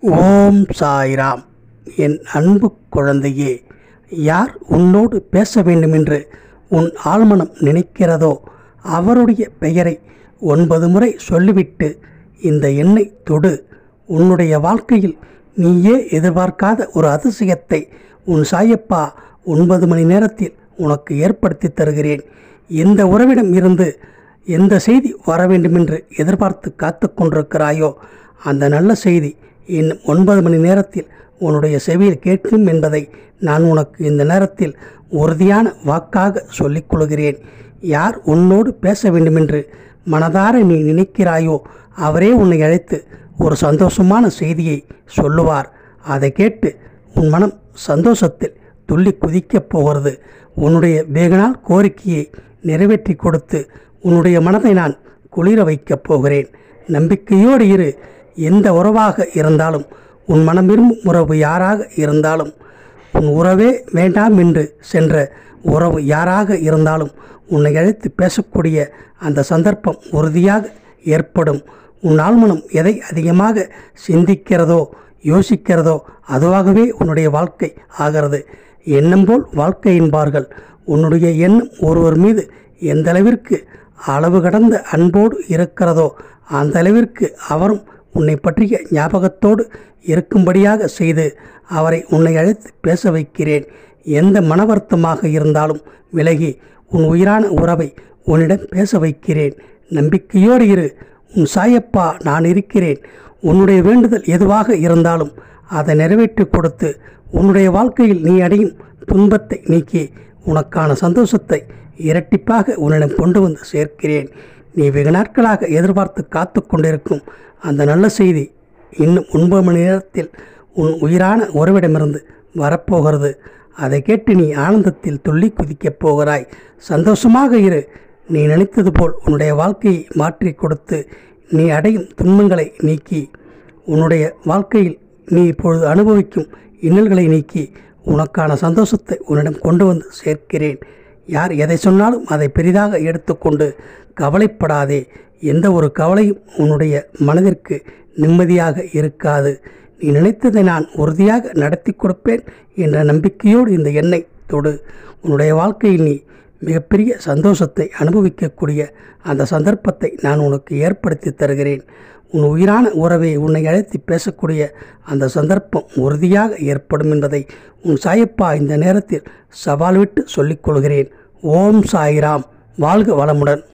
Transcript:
ஓம் சாய்ராம் என் அன்பு குழந்தையே யார் உன்னோடு பேச வேண்டுமென்று உன் ஆழ்மனம் நினைக்கிறதோ அவருடைய பெயரை ஒன்பது முறை சொல்லிவிட்டு இந்த எண்ணை தொடு உன்னுடைய வாழ்க்கையில் நீயே எதிர்பார்க்காத ஒரு அதிசயத்தை உன் சாயப்பா ஒன்பது மணி நேரத்தில் உனக்கு ஏற்படுத்தி தருகிறேன் எந்த உறவிடம் இருந்து எந்த செய்தி வர வேண்டுமென்று எதிர்பார்த்து காத்து கொண்டிருக்கிறாயோ அந்த நல்ல செய்தி இன்னும் ஒன்பது மணி நேரத்தில் உன்னுடைய செவியில் கேட்கும் என்பதை நான் உனக்கு இந்த நேரத்தில் உறுதியான வாக்காக சொல்லிக் கொள்கிறேன் யார் உன்னோடு பேச வேண்டுமென்று மனதார நீ நினைக்கிறாயோ அவரே உன்னை அழைத்து ஒரு சந்தோஷமான செய்தியை சொல்லுவார் அதை கேட்டு உன் மனம் சந்தோஷத்தில் துள்ளி குதிக்கப் போகிறது உன்னுடைய வெகுநாள் கோரிக்கையை நிறைவேற்றி கொடுத்து உன்னுடைய மனதை நான் குளிர வைக்கப் போகிறேன் நம்பிக்கையோடு இரு எந்த உறவாக இருந்தாலும் உன் மனம் விரும்பும் உறவு யாராக இருந்தாலும் உன் உறவே வேண்டாம் என்று சென்ற உறவு யாராக இருந்தாலும் உன்னை அழைத்து பேசக்கூடிய அந்த சந்தர்ப்பம் உறுதியாக ஏற்படும் உன் ஆழ்மனம் எதை அதிகமாக சிந்திக்கிறதோ யோசிக்கிறதோ அதுவாகவே உன்னுடைய வாழ்க்கை ஆகிறது எண்ணம் போல் வாழ்க்கை என்பார்கள் உன்னுடைய எண்ணம் ஒருவர் மீது எந்த அளவிற்கு அளவு கடந்த அன்போடு இருக்கிறதோ அந்த அளவிற்கு அவரும் உன்னை பற்றிய ஞாபகத்தோடு இருக்கும்படியாக செய்து அவரை உன்னை அழைத்து பேச வைக்கிறேன் எந்த மன வருத்தமாக இருந்தாலும் விலகி உன் உயிரான உறவை உன்னிடம் பேச வைக்கிறேன் நம்பிக்கையோடு இரு உன் சாயப்பா நான் இருக்கிறேன் உன்னுடைய வேண்டுதல் எதுவாக இருந்தாலும் அதை நிறைவேற்றி கொடுத்து உன்னுடைய வாழ்க்கையில் நீ அடையும் துன்பத்தை நீக்கி உனக்கான சந்தோஷத்தை இரட்டிப்பாக உன்னிடம் கொண்டு வந்து சேர்க்கிறேன் நீ வெகு நாட்களாக எதிர்பார்த்து காத்து கொண்டிருக்கும் அந்த நல்ல செய்தி இன்னும் ஒன்பது மணி நேரத்தில் உன் உயிரான உறவிடமிருந்து வரப்போகிறது அதை கேட்டு நீ ஆனந்தத்தில் துள்ளி குதிக்கப் போகிறாய் சந்தோஷமாக இரு நீ நினைத்தது போல் உன்னுடைய வாழ்க்கையை மாற்றி கொடுத்து நீ அடையும் துன்பங்களை நீக்கி உன்னுடைய வாழ்க்கையில் நீ இப்பொழுது அனுபவிக்கும் இன்னல்களை நீக்கி உனக்கான சந்தோஷத்தை உன்னிடம் கொண்டு வந்து சேர்க்கிறேன் யார் எதை சொன்னாலும் அதை பெரிதாக எடுத்துக்கொண்டு கவலைப்படாதே எந்த ஒரு கவலையும் உன்னுடைய மனதிற்கு நிம்மதியாக இருக்காது நீ நினைத்ததை நான் உறுதியாக நடத்தி கொடுப்பேன் என்ற நம்பிக்கையோடு இந்த எண்ணெய் தொடு உன்னுடைய வாழ்க்கையில் நீ மிகப்பெரிய சந்தோஷத்தை அனுபவிக்கக்கூடிய அந்த சந்தர்ப்பத்தை நான் உனக்கு ஏற்படுத்தி தருகிறேன் உன் உயிரான உறவை உன்னை அழைத்து பேசக்கூடிய அந்த சந்தர்ப்பம் உறுதியாக ஏற்படும் என்பதை உன் சாயப்பா இந்த நேரத்தில் சவால் விட்டு சொல்லிக் கொள்கிறேன் ஓம் சாய்ராம் வாழ்க வளமுடன்